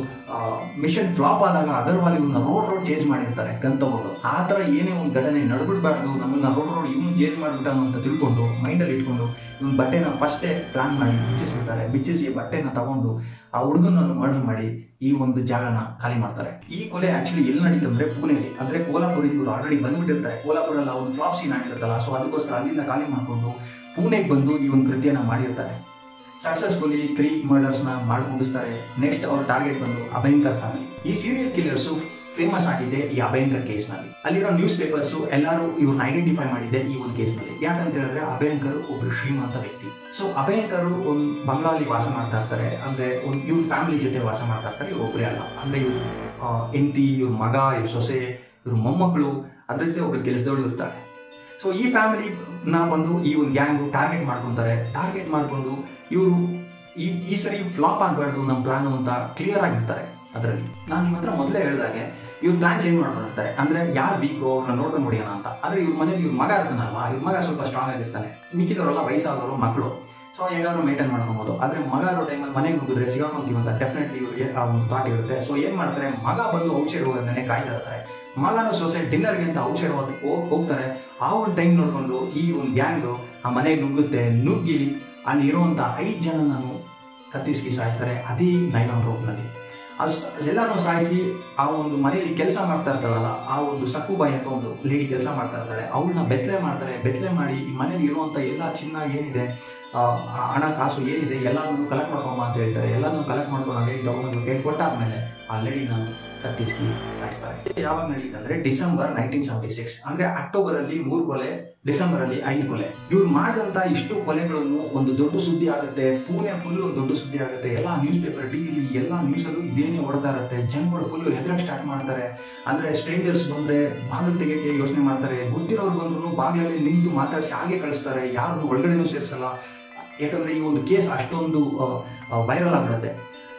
Speaker 1: ಮಿಷನ್ ಫ್ಲಾಪ್ ಆದಾಗ ಅಗರ್ವಾಲ್ ಇವ್ನ ರೋಡ್ ರೋಡ್ ಚೇಂಜ್ ಮಾಡಿರ್ತಾರೆ ಗನ್ ತಗೊಂಡು ಆ ಥರ ಏನೇ ಒಂದು ಘಟನೆ ನಡ್ಬಿಡ್ಬಾರ್ದು ನಮ್ಮನ್ನ ರೋಡ್ ರೋಡ್ ಇವ್ನು ಚೇಂಜ್ ಮಾಡ್ಬಿಟ್ಟಾನು ಅಂತ ತಿಳ್ಕೊಂಡು ಮೈಂಡಲ್ಲಿ ಇಟ್ಕೊಂಡು ಇವ್ನ ಬಟ್ಟೆನ ಫಸ್ಟೇ ಪ್ಲಾನ್ ಮಾಡಿ ಬಿಚ್ಚಿಸ್ಬಿಡ್ತಾರೆ ಬಿಚ್ಚಿಸಿ ಬಟ್ಟೆನ ತಗೊಂಡು ಆ ಹುಡುಗನನ್ನು ಮರ್ಡರ್ ಮಾಡಿ ಈ ಒಂದು ಜಾಗನ ಖಾಲಿ ಮಾಡ್ತಾರೆ ಈ ಕೊಲೆ ಆಕ್ಚುಲಿ ಎಲ್ಲಿ ನಡೀತು ಅಂದ್ರೆ ಪುಣೆಯಲ್ಲಿ ಅಂದ್ರೆ ಕೋಲಾಪುರಿಂದ ಇವ್ರು ಆಲ್ರೆಡಿ ಬಂದ್ಬಿಟ್ಟಿರ್ತಾರೆ ಕೋಲಾಪುರಲ್ಲಿ ಒಂದು ಫ್ಲಾಪ್ ಸೀನ್ ಆಗಿರುತ್ತಲ್ಲ ಸೊ ಅದಕ್ಕೋಸ್ಕರ ಅಲ್ಲಿಂದ ಖಾಲಿ ಮಾಡ್ಕೊಂಡು ಪುಣೆಗೆ ಬಂದು ಈ ಒಂದು ಕೃತ್ಯನ ಮಾಡಿರ್ತಾರೆ ಸಕ್ಸಸ್ಫುಲಿ ತ್ರೀ ಮರ್ಡರ್ಸ್ ನ ಮಾಡಿ ಮುಗಿಸ್ತಾರೆ ನೆಕ್ಸ್ಟ್ ಅವ್ರ ಟಾರ್ಗೆಟ್ ಬಂದು ಅಭಯಂಕರ್ ಫ್ಯಾಮಿಲಿ ಈ ಸೀರಿಯಲ್ ಕಿಲ್ಲರ್ಸ್ ಫೇಮಸ್ ಆಗಿದೆ ಈ ಅಭಯಂಕರ್ ಕೇಸ್ ನಲ್ಲಿ ಅಲ್ಲಿರೋ ನ್ಯೂಸ್ ಪೇಪರ್ಸ್ ಎಲ್ಲರೂ ಇವ್ರನ್ನ ಐಡೆಂಟಿಫೈ ಮಾಡಿದೆ ಈ ಒಂದು ಕೇಸ್ ನಲ್ಲಿ ಯಾಕಂತ ಹೇಳಿದ್ರೆ ಅಭಯಂಕರ್ ಒಬ್ರು ಶ್ರೀಮಂತ ವ್ಯಕ್ತಿ ಸೊ ಅಭಯಂಕರ್ ಒಂದು ಬಂಗ್ಲಾಲಿ ವಾಸ ಮಾಡ್ತಾ ಇರ್ತಾರೆ ಅಂದ್ರೆ ಒಂದು ಇವ್ರ ಫ್ಯಾಮಿಲಿ ಜೊತೆ ವಾಸ ಮಾಡ್ತಾ ಇರ್ತಾರೆ ಇವ್ರು ಒಬ್ಬರೇ ಅಲ್ಲ ಅಂದ್ರೆ ಇವ್ರು ಹೆಂಡತಿ ಇವ್ರ ಮಗ ಇವ್ರ ಸೊಸೆ ಇವ್ರ ಮೊಮ್ಮಕ್ಕಳು ಅದ್ರ ಜೊತೆ ಒಬ್ರು ಕೆಲಸದವಳು ಇರ್ತಾರೆ ಸೊ ಈ ಫ್ಯಾಮಿಲಿ ನ ಬಂದು ಈ ಒಂದು ಗ್ಯಾಂಗು ಟಾರ್ಗೆಟ್ ಮಾಡ್ಕೊಂತಾರೆ ಟಾರ್ಗೆಟ್ ಮಾಡ್ಕೊಂಡು ಇವರು ಈ ಈ ಸರಿ ಫ್ಲಾಪ್ ಆಗಬಾರ್ದು ನಮ್ಮ ಪ್ಲಾನ್ ಅಂತ ಕ್ಲಿಯರ್ ಆಗಿರ್ತಾರೆ ಅದರಲ್ಲಿ ನಾನು ನಿಮ್ಮ ಹತ್ರ ಮೊದಲೇ ಹೇಳಿದಾಗೆ ಇವ್ರು ಪ್ಲಾನ್ ಚೇಂಜ್ ಮಾಡ್ಕೊಂಡಿರ್ತಾರೆ ಅಂದ್ರೆ ಯಾರು ವೀಕು ಅವ್ರನ್ನ ನೋಡ್ಕೊಂಡು ಹೊಡಿಯೋಣ ಅಂತ ಆದ್ರೆ ಇವ್ರ ಮನೇಲಿ ಇವ್ರ ಮಗ ಇರ್ತಾನಲ್ವಾ ಇವ್ರ ಮಗ ಸ್ವಲ್ಪ ಸ್ಟ್ರಾಂಗ್ ಆಗಿರ್ತಾನೆ ಮಿಕ್ಕಿದವರೆಲ್ಲ ವಯಸ್ಸಾದವರು ಮಕ್ಕಳು ಸೊ ಹೇಗಾದ್ರೂ ಮೇಂಟೈನ್ ಮಾಡ್ಕೊಬೋದು ಆದ್ರೆ ಮಗ ಇರೋ ಟೈಮಲ್ಲಿ ಮನೆಗೆ ನುಗ್ಗಿದ್ರೆ ಸಿಗಾಕೊಂತೀವಿ ಅಂತ ಡೆಫಿನೆಟ್ಲಿ ಇವ್ರಿಗೆ ಆ ಒಂದು ಥಾಟ್ ಇರುತ್ತೆ ಸೊ ಏನ್ ಮಾಡ್ತಾರೆ ಮಗ ಬಂದು ಔಟ್ಸೈಡ್ ಹೋಗೋದನ್ನೇ ಕಾಯ್ತಾ ಇರ್ತಾರೆ ಮಗನ ಸೊಸೆ ಡಿನ್ನರ್ಗೆ ಅಂತ ಔಟ್ಸೈಡ್ ಹೋಗ್ತಾರೆ ಆ ಒಂದು ಟೈಮ್ ನೋಡ್ಕೊಂಡು ಈ ಒಂದು ಗ್ಯಾಂಗು ಆ ಮನೆಗೆ ನುಗ್ಗುತ್ತೆ ನುಗ್ಗಿ ಅಲ್ಲಿ ಇರುವಂತ ಐದು ಜನ ನಾನು ಕತ್ತಿಸ್ಕಿ ಸಾಯ್ತಾರೆ ಅದೇ ನೈಲಾನ್ ರೋಪ್ನಲ್ಲಿ ಅದು ಸ- ಎಲ್ಲಾನು ಸಾಯಿಸಿ ಆ ಒಂದು ಮನೆಯಲ್ಲಿ ಕೆಲಸ ಮಾಡ್ತಾ ಇರ್ತಾರಲ್ಲ ಆ ಒಂದು ಸಕ್ಕುಬಾಯಿ ಅಂತ ಒಂದು ಲೇಡಿ ಕೆಲಸ ಮಾಡ್ತಾ ಇರ್ತಾಳೆ ಅವಳನ್ನ ಬೆತ್ತಲೆ ಮಾಡ್ತಾರೆ ಬೆತ್ತಲೆ ಮಾಡಿ ಈ ಮನೇಲಿ ಇರುವಂತ ಎಲ್ಲ ಚಿನ್ನ ಏನಿದೆ ಆ, ಆ ಹಣ ಕಾಸು ಏನಿದೆ ಎಲ್ಲಾನು ಕಲೆಕ್ಟ್ ಮಾಡ್ಕೊಂಬ ಅಂತ ಹೇಳ್ತಾರೆ ಎಲ್ಲಾನು ಕಲೆಕ್ಟ್ ಮಾಡ್ಕೊಂಡು ಲೇಡಿ ತಗೊಂಡು ಕೇಳಿ ಕೊಟ್ಟಾದ್ಮೇಲೆ ಆ ಲೇಡಿ ನಾನು ಕತ್ತಿಸ್ಕಿ ಸಾಯಿಸ್ತಾರೆ ಇದು ಯಾವಾಗ ನಡೆಯುತ್ತೆ ಅಂದ್ರೆ ಡಿಸೆಂಬರ್ ನೈನ್ಟೀನ್ ಸೆವೆಂಟಿ ಸಿಕ್ಸ್ ಅಂದ್ರೆ ಅಕ್ಟೋಬರ್ ಅಲ್ಲಿ ಮೂರು ಕೊಲೆ ಡಿಸೆಂಬರ್ ಅಲ್ಲಿ ಐದು ಕೊಲೆ ಇವ್ರು ಮಾಡಿದಂತ ಇಷ್ಟು ಕೊಲೆಗಳನ್ನು ಒಂದು ದೊಡ್ಡ ಸುದ್ದಿ ಆಗುತ್ತೆ ಪುಣೆ ಫುಲ್ ಒಂದು ದೊಡ್ಡ ಸುದ್ದಿ ಆಗುತ್ತೆ ಎಲ್ಲ ನ್ಯೂಸ್ ಪೇಪರ್ ಟಿವಿ ಎಲ್ಲ ನ್ಯೂಸ್ ಅಲ್ಲೂ ಇದೇನೇ ಹೊಡ್ತಾ ಇರುತ್ತೆ ಜನಗಳು ಫುಲ್ ಹೆದರಕ್ಕೆ ಸ್ಟಾರ್ಟ್ ಮಾಡ್ತಾರೆ ಅಂದ್ರೆ ಸ್ಟ್ರೇಂಜರ್ಸ್ ಬಂದ್ರೆ ಬಾಗಿಲು ತೆಗೆಯಕ್ಕೆ ಯೋಚನೆ ಮಾಡ್ತಾರೆ ಗೊತ್ತಿರೋರು ಬಂದ್ರು ಬಾಗಿಲಲ್ಲಿ ನಿಂತು ಮಾತಾಡಿಸಿ ಹಾಗೆ ಕಳಿಸ್ತಾರೆ ಯಾರನ್ನು ಒಳಗಡೆನೂ ಸೇರಿಸಲ್ಲ ಯಾಕಂದ್ರೆ ಈ ಒಂದು ಕೇಸ್ ಅಷ್ಟೊಂದು ವೈರಲ್ ಆಗಿರುತ್ತೆ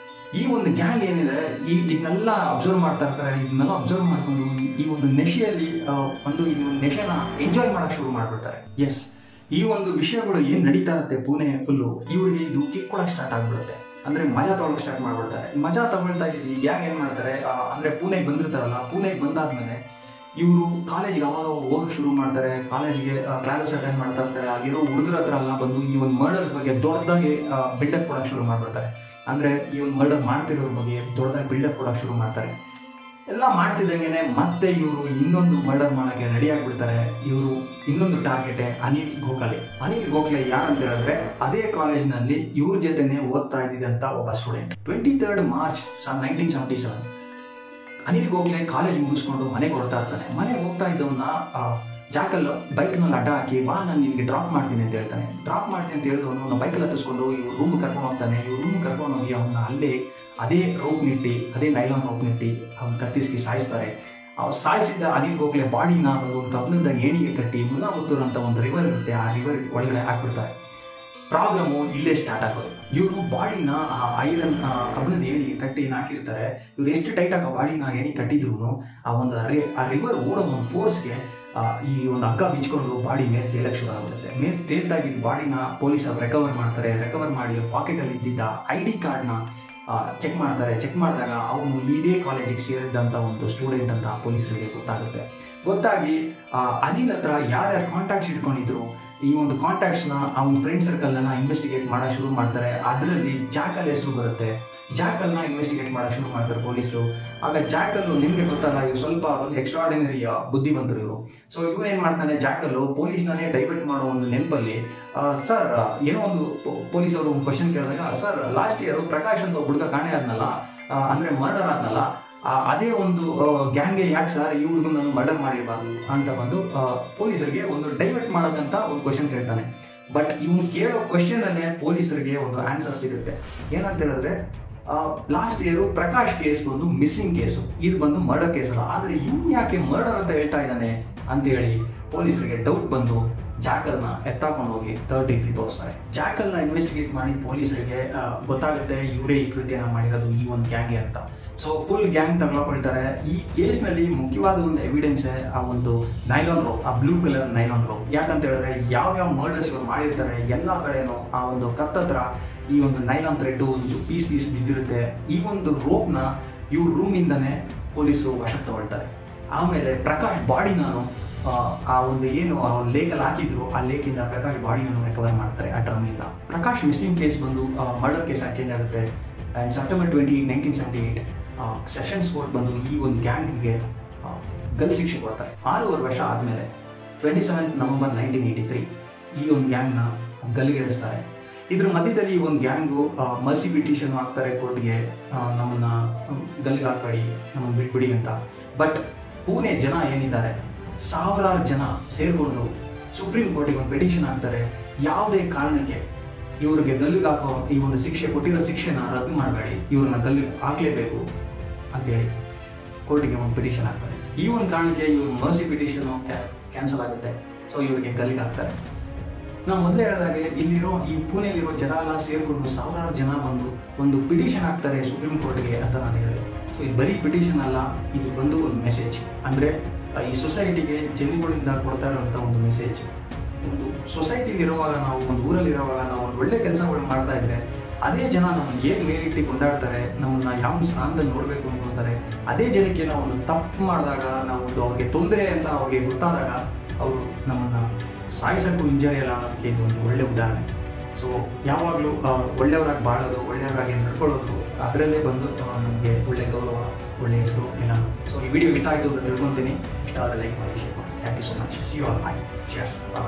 Speaker 1: ಈ ಒಂದು ಗ್ಯಾಂಗ್ ಏನಿದೆ ಈ ಇದನ್ನೆಲ್ಲ ಅಬ್ಸರ್ವ್ ಮಾಡ್ತಾ ಇರ್ತಾರೆ ಇದನ್ನೆಲ್ಲ ಅಬ್ಸರ್ವ್ ಮಾಡ್ಕೊಂಡು ಈ ಒಂದು ನೆಶೆಯಲ್ಲಿ ಆ, ಒಂದು ಈ ಒಂದು ನೆಶೆನ ಎಂಜಾಯ್ ಮಾಡಕ್ ಶುರು ಮಾಡ್ಬಿಡ್ತಾರೆ ಎಸ್ ಈ ಒಂದು ವಿಷಯಗಳು ಏನ್ ನಡೀತಾ ಇರುತ್ತೆ ಪುಣೆ ಫುಲ್ಲು ಇವ್ರಿಗೆ ಇದು ಕಿಕ್ ಕೊಡಕ್ ಸ್ಟಾರ್ಟ್ ಆಗ್ಬಿಡುತ್ತೆ ಅಂದ್ರೆ ಮಜಾ ತಗೊಳಕ್ ಸ್ಟಾರ್ಟ್ ಮಾಡ್ಬಿಡ್ತಾರೆ ಮಜಾ ತಗೊಳ್ತಾ ಇದ್ದೀವಿ ಈ ಗ್ಯಾಂಗ್ ಏನ್ ಮಾಡ್ತಾರೆ ಆ, ಅಂದ್ರೆ ಪುಣೆಗೆ ಬಂದಿರ್ತಾರಲ್ಲ ಪುಣೆಗೆ ಬಂದಾದ್ಮೇಲೆ ಇವರು ಕಾಲೇಜ್ಗೆ ಅವಾಗ ಹೋಗಕ್ ಶುರು ಮಾಡ್ತಾರೆ ಕಾಲೇಜ್ಗೆ ಕ್ಲಾಸಸ್ ಅಟೆಂಡ್ ಮಾಡ್ತಾ ಇರ್ತಾರೆ ಆಗಿರೋ ಹುಡುಗರ ಹತ್ರ ಎಲ್ಲ ಬಂದು ಈ ಒಂದು ಮರ್ಡರ್ಸ್ ಬಗ್ಗೆ ದೊಡ್ಡದಾಗಿ ಬಿಲ್ಡಪ್ ಕೊಡಕ್ ಶುರು ಮಾಡ್ಬಿಡ್ತಾರೆ ಅಂದ್ರೆ ಈ ಒಂದು ಮರ್ಡರ್ ಮಾಡ್ತಿರೋದ್ರ ಬಗ್ಗೆ ದೊಡ್ಡದಾಗಿ ಬಿಲ್ಡಪ್ ಕೊಡಕ್ ಶುರು ಮಾಡ್ತಾರೆ ಎಲ್ಲ ಮಾಡ್ತಿದ್ದಂಗೆನೆ ಮತ್ತೆ ಇವರು ಇನ್ನೊಂದು ಮರ್ಡರ್ ಮಾಡಕ್ಕೆ ರೆಡಿ ಆಗ್ಬಿಡ್ತಾರೆ ಇವರು ಇನ್ನೊಂದು ಟಾರ್ಗೆಟ್ ಅನಿಲ್ ಗೋಖಲೆ ಅನಿಲ್ ಗೋಖಲೆ ಯಾರಂತ ಹೇಳಿದ್ರೆ ಅದೇ ಕಾಲೇಜ್ನಲ್ಲಿ ಇವ್ರ ಜೊತೆನೆ ಓದ್ತಾ ಇದ್ದಿದ್ದಂತ ಒಬ್ಬ student twenty third March nineteen seventy seven Anil Gokhale college ಮುಗಿಸ್ಕೊಂಡು ಮನೆಗೆ ಹೊರಡ್ತಾ ಇರ್ತಾನೆ ಮನೆಗೆ ಹೋಗ್ತಾ ಇದ್ದವನ್ನ ಜಾಕಲ್ ಬೈಕ್ನಲ್ಲಿ ಅಡ್ಡ ಹಾಕಿ ಬಾ ನಾನು ನಿನ್ಗೆ ಡ್ರಾಪ್ ಮಾಡ್ತೀನಿ ಅಂತ ಹೇಳ್ತಾನೆ ಡ್ರಾಪ್ ಮಾಡ್ತೀನಿ ಅಂತ ಹೇಳಿದವನು ನಾವು ಬೈಕಲ್ಲಿ ಹತ್ತಿಸ್ಕೊಂಡು ಇವ್ರು ರೂಮ್ ಕರ್ಕೊಂಡು ಹೋಗ್ತಾನೆ ಇವ್ರು ರೂಮ್ ಕರ್ಕೊಂಡು ಹೋಗಿ ಅವನ್ನ ಅಲ್ಲೇ ಅದೇ ರೋಪ್ ನಿಟ್ಟಿ ಅದೇ ನೈಲಾನ್ ರೋಪ್ ನಿಟ್ಟಿ ಅವ್ನ ಕತ್ತಿಸ್ಕಿ ಸಾಯಿಸ್ತಾರೆ ಅವ್ರು ಸಾಯಿಸಿದ್ದ ಅನಿಲ್ ಗೋಖಲೆ ಬಾಡಿನ ಒಂದು ಕಬ್ಬಿಣದ ಏಣಿಗೆ ಕಟ್ಟಿ ಮುನ್ನಾಮುತ್ತೂರು ಅಂತ ಒಂದು ರಿವರ್ ಇರುತ್ತೆ ಆ ರಿವರ್ ಒಳಗಡೆ ಹಾಕ್ಬಿಡ್ತಾರೆ ಪ್ರಾಬ್ಲಮ್ಮು ಇಲ್ಲೇ ಸ್ಟಾರ್ಟ್ ಆಗೋದು ಇವರು ಬಾಡಿನ ಆ ಐರನ್ ಕಬ್ಬಿಣದ ಏಣಿ ಕಟ್ಟಿ ಏನ್ ಹಾಕಿರ್ತಾರೆ ಇವ್ರು ಎಷ್ಟು ಟೈಟ್ ಆಗಿ ಆ ಬಾಡಿನ ಏಣಿ ಕಟ್ಟಿದ್ರು ಆ ಒಂದು ರಿ- ಆ ರಿವರ್ ಓಡೋ ಒಂದು ಫೋರ್ಸ್ಗೆ ಈ ಒಂದು ಹಗ್ಗ ಬಿಚ್ಕೊಂಡು ಬಾಡಿ ಮೇಲೆ ತೇಲಕ್ಕೆ ಶುರು ಆಗುತ್ತೆ ಮೇಲೆ ತೇಲ್ತಾ ಇದ್ದಿದ್ದ ಬಾಡಿನ ಪೊಲೀಸರು ರೆಕವರ್ ಮಾಡ್ತಾರೆ ರೆಕವರ್ ಮಾಡಿ ಪಾಕೆಟಲ್ಲಿ ಇದ್ದಿದ್ದ ಐ ಡಿ ಕಾರ್ಡ್ನ ಚೆಕ್ ಮಾಡ್ತಾರೆ ಚೆಕ್ ಮಾಡಿದಾಗ ಅವನು ಇದೇ ಕಾಲೇಜಿಗೆ ಸೇರಿದಂಥ ಒಂದು ಸ್ಟೂಡೆಂಟ್ ಅಂತ ಪೊಲೀಸರಿಗೆ ಗೊತ್ತಾಗುತ್ತೆ ಗೊತ್ತಾಗಿ ಆ, ಅನಿಲ್ ಹತ್ರ ಯಾರ್ಯಾರು ಕಾಂಟ್ಯಾಕ್ಟ್ಸ್ ಇಟ್ಕೊಂಡಿದ್ರು ಈ ಒಂದು ಕಾಂಟ್ಯಾಕ್ಟ್ಸ್ನ ಅವ್ನ ಫ್ರೆಂಡ್ ಸರ್ಕಲ್ನ ಇನ್ವೆಸ್ಟಿಗೇಟ್ ಮಾಡಕ್ ಶುರು ಮಾಡ್ತಾರೆ ಅದರಲ್ಲಿ ಜಾಕಲ್ ಹೆಸರು ಬರುತ್ತೆ ಜಾಕಲ್ನ ಇನ್ವೆಸ್ಟಿಗೇಟ್ ಮಾಡಕ್ ಶುರು ಮಾಡ್ತಾರೆ ಪೊಲೀಸರು ಆಗ ಜಾಕಲ್ಲು ನಿಮ್ಗೆ ಗೊತ್ತಲ್ಲ ಇವ್ರು ಸ್ವಲ್ಪ ಒಂದು ಎಕ್ಸ್ಟ್ರಾರ್ಡಿನರಿ ಬುದ್ಧಿವಂತರು ಇವರು ಸೊ ಇವನು ಏನ್ ಮಾಡ್ತಾನೆ ಜಾಕಲ್ಲು ಪೊಲೀಸ್ನೇ ಡೈವರ್ಟ್ ಮಾಡೋ ಒಂದು ನೆನಪಲ್ಲಿ ಸರ್ ಏನೋ ಒಂದು ಪೊಲೀಸ್ ಅವರು ಒಂದು ಕ್ವಶನ್ ಕೇಳಿದಾಗ ಸರ್ ಲಾಸ್ಟ್ ಇಯರ್ ಪ್ರಕಾಶ್ ಅಂತ ಒಬ್ಬ ಹುಡುಗ ಕಾಣೆ ಆದ್ನಲ್ಲ ಆ, ಅಂದ್ರೆ ಮರ್ಡರ್ ಆದ್ನಲ್ಲ ಆ, ಅದೇ ಒಂದು ಗ್ಯಾಂಗ್ಗೆ ಯಾಕೆ ಸರ್ ಈ ಹುಡುಗನ ಮರ್ಡರ್ ಮಾಡಿರಬಾರ್ದು ಅಂತ ಬಂದು ಆ, ಪೊಲೀಸರಿಗೆ ಒಂದು ಡೈವರ್ಟ್ ಮಾಡೋದಂತ ಒಂದು ಕ್ವಶನ್ ಕೇಳ್ತಾನೆ ಬಟ್ ಇವನು ಕೇಳೋ ಕ್ವಶನ್ ಅಲ್ಲೇ ಪೊಲೀಸರಿಗೆ ಒಂದು ಆನ್ಸರ್ ಸಿಗುತ್ತೆ ಏನಂತ ಹೇಳಿದ್ರೆ ಲಾಸ್ಟ್ ಇಯರ್ ಪ್ರಕಾಶ್ ಕೇಸ್ ಬಂದು ಮಿಸ್ಸಿಂಗ್ ಕೇಸು ಇದು ಬಂದು ಮರ್ಡರ್ ಕೇಸ್ ಅಲ್ಲ ಆದ್ರೆ ಇವ್ನು ಯಾಕೆ ಮರ್ಡರ್ ಅಂತ ಹೇಳ್ತಾ ಇದ್ದಾನೆ ಅಂತ ಹೇಳಿ ಪೊಲೀಸರಿಗೆ ಡೌಟ್ ಬಂದು ಜಾಕಲ್ನ ಎತ್ತಾಕೊಂಡು ಹೋಗಿ ಥರ್ಡ್ ಡಿಗ್ರಿ ತೋರಿಸ್ತಾರೆ ಜಾಕಲ್ನ ಇನ್ವೆಸ್ಟಿಗೇಟ್ ಮಾಡಿ ಪೊಲೀಸರಿಗೆ ಆ, ಗೊತ್ತಾಗುತ್ತೆ ಇವರೇ ಈ ಕೃತ್ಯನ ಮಾಡಿರೋದು ಈ ಒಂದು ಗ್ಯಾಂಗ್ಗೆ ಅಂತ ಸೊ ಫುಲ್ ಗ್ಯಾಂಗ್ ತಗೊಳ್ಕೊಳ್ತಾರೆ ಈ ಕೇಸ್ನಲ್ಲಿ ಮುಖ್ಯವಾದ ಒಂದು ಎವಿಡೆನ್ಸ್ ಆ ಒಂದು ನೈಲಾನ್ ರೋಪ್ ಆ ಬ್ಲೂ ಕಲರ್ ನೈಲಾನ್ ರೋಪ್ ಯಾಕಂತ ಹೇಳಿದ್ರೆ ಯಾವ ಯಾವ ಮರ್ಡರ್ಸ್ ಇವ್ರು ಮಾಡಿರ್ತಾರೆ ಎಲ್ಲ ಕಡೆನೂ ಆ ಒಂದು ಕತ್ತತ್ರ ಈ ಒಂದು ನೈಲಾನ್ ಥ್ರೆಡ್ ಒಂದು ಪೀಸ್ ಪೀಸ್ ಬಿದ್ದಿರುತ್ತೆ ಈ ಒಂದು ರೋಪ್ನ ಇವ್ರ ರೂಮಿಂದನೇ ಪೊಲೀಸರು ವಶಕ್ಕೆ ತಗೊಳ್ತಾರೆ ಆಮೇಲೆ ಪ್ರಕಾಶ್ ಬಾಡಿ ನಾನು ಆ ಒಂದು ಏನು ಆ ಲೇಕಲ್ಲಿ ಹಾಕಿದ್ರು ಆ ಲೇಕಿಂದ ಪ್ರಕಾಶ್ ಬಾಡಿನ ರಿಕವರ್ ಮಾಡ್ತಾರೆ ಆ ಡ್ರಮ್ನಿಂದ ಪ್ರಕಾಶ್ ಮಿಸ್ಸಿಂಗ್ ಕೇಸ್ ಬಂದು ಮರ್ಡರ್ ಕೇಸ್ ಚೇಂಜ್ ಆಗುತ್ತೆ and September twenty nineteen seventy eight sessions court ಬಂದು ಈ ಒಂದು ಗ್ಯಾಂಗ್ಗೆ ಗಲ್ ಶಿಕ್ಷೆ ಕೊಡ್ತಾರೆ ಆರೂವರೆ ವರ್ಷ ಆದಮೇಲೆ twenty seven November nineteen eighty three ಈ ಒಂದು ಗ್ಯಾಂಗ್ನ ಗಲ್ಲಿಗೇರಿಸ್ತಾರೆ ಇದ್ರ ಮಧ್ಯದಲ್ಲಿ ಈ ಒಂದು ಗ್ಯಾಂಗು ಮರ್ಸಿ ಪಿಟಿಷನ್ ಹಾಕ್ತಾರೆ ಕೋರ್ಟ್ಗೆ ನಮ್ಮನ್ನ ಗಲ್ಲಿಗೆ ಹಾಕ್ಬೇಡಿ ನಮ್ಮನ್ನು ಬಿಟ್ಬಿಡಿ ಅಂತ ಬಟ್ ಪುಣೆ ಜನ ಏನಿದ್ದಾರೆ ಸಾವಿರಾರು ಜನ ಸೇರಿಕೊಂಡು ಸುಪ್ರೀಂ ಕೋರ್ಟಿಗೆ ಒಂದು ಪಿಟಿಷನ್ ಹಾಕ್ತಾರೆ ಯಾವುದೇ ಕಾರಣಕ್ಕೆ ಇವ್ರಿಗೆ ಗಲ್ಲಿಗೆ ಹಾಕೋ ಈ ಒಂದು ಶಿಕ್ಷೆ ಕೊಟ್ಟಿರೋ ಶಿಕ್ಷೆನ ರದ್ದು ಮಾಡಬೇಡಿ ಇವ್ರನ್ನ ಗಲ್ಲಿಗೆ ಹಾಕ್ಲೇಬೇಕು ಅಂತೇಳಿ ಕೋರ್ಟಿಗೆ ಒಂದು ಪಿಟಿಷನ್ ಹಾಕ್ತಾರೆ ಈ ಒಂದು ಕಾರಣಕ್ಕೆ ಇವ್ರ ಮರ್ಸಿ ಪಿಟಿಷನ್ ಕ್ಯಾನ್ಸಲ್ ಆಗುತ್ತೆ ಸೊ ಇವರಿಗೆ ಗಲ್ಲಿಗೆ ಹಾಕ್ತಾರೆ ನಾವು ಮೊದಲೇ ಹೇಳಿದಾಗೆ ಇಲ್ಲಿರೋ ಈ ಪುಣೆಯಲ್ಲಿರೋ ಜನ ಎಲ್ಲ ಸೇರಿಕೊಂಡು ಸಾವಿರಾರು ಜನ ಬಂದು ಒಂದು ಪಿಟಿಷನ್ ಹಾಕ್ತಾರೆ ಸುಪ್ರೀಂ ಕೋರ್ಟ್ಗೆ ಅಂತ ನಾನು ಹೇಳಿದೆ ಸೊ ಇದು ಬರೀ ಪಿಟಿಷನ್ ಅಲ್ಲ ಇದು ಬಂದು ಒಂದು ಮೆಸೇಜ್ ಅಂದರೆ ಈ ಸೊಸೈಟಿಗೆ ಜನಗಳಿಂದ ಕೊಡ್ತಾ ಇರುವಂಥ ಒಂದು ಮೆಸೇಜ್ ಒಂದು ಸೊಸೈಟಿಲಿ ಇರುವಾಗ ನಾವು ಒಂದು ಊರಲ್ಲಿ ಇರುವಾಗ ನಾವು ಒಂದು ಒಳ್ಳೆ ಕೆಲಸಗಳು ಮಾಡ್ತಾ ಇದ್ರೆ ಅದೇ ಜನ ನಮ್ಮನ್ನು ಹೇಗೆ ಮೇಲಿಟ್ಟು ಕೊಂಡಾಡ್ತಾರೆ ನಮ್ಮನ್ನ ಯಾವ ಸ್ಥಾನದಲ್ಲಿ ನೋಡಬೇಕು ಅನ್ಕೊಳ್ತಾರೆ ಅದೇ ಜನಕ್ಕೆ ನಾವು ಒಂದು ತಪ್ಪು ಮಾಡಿದಾಗ ನಾವು ಒಂದು ಅವ್ರಿಗೆ ತೊಂದರೆ ಅಂತ ಅವ್ರಿಗೆ ಗೊತ್ತಾದಾಗ ಅವರು ನಮ್ಮನ್ನು ಸಾಯಿಸಕ್ಕೂ ಇಂಜರಿ ಅಲ್ಲ ಅನ್ನೋದಕ್ಕೆ ಇದು ಒಂದು ಒಳ್ಳೆ ಉದಾಹರಣೆ ಸೊ ಯಾವಾಗಲೂ ಒಳ್ಳೆಯವರಾಗಿ ಬಾಳೋದು ಒಳ್ಳೆಯವರಾಗಿ ನಡ್ಕೊಳ್ಳೋದು ಅದರಲ್ಲೇ ಬಂದು ನಮಗೆ ಒಳ್ಳೆ ಗೌರವ ಒಳ್ಳೆ ಹೆಸರು ಎಲ್ಲ ಸೊ ಈ ವಿಡಿಯೋ ಇಷ್ಟ ಆಯಿತು ಅಂತ ತಿಳ್ಕೊತೀನಿ ಇಷ್ಟ ಆದರೆ ಲೈಕ್ ಮಾಡಿ ಶೇರ್ ಮಾಡಿ thank you so much see you all my share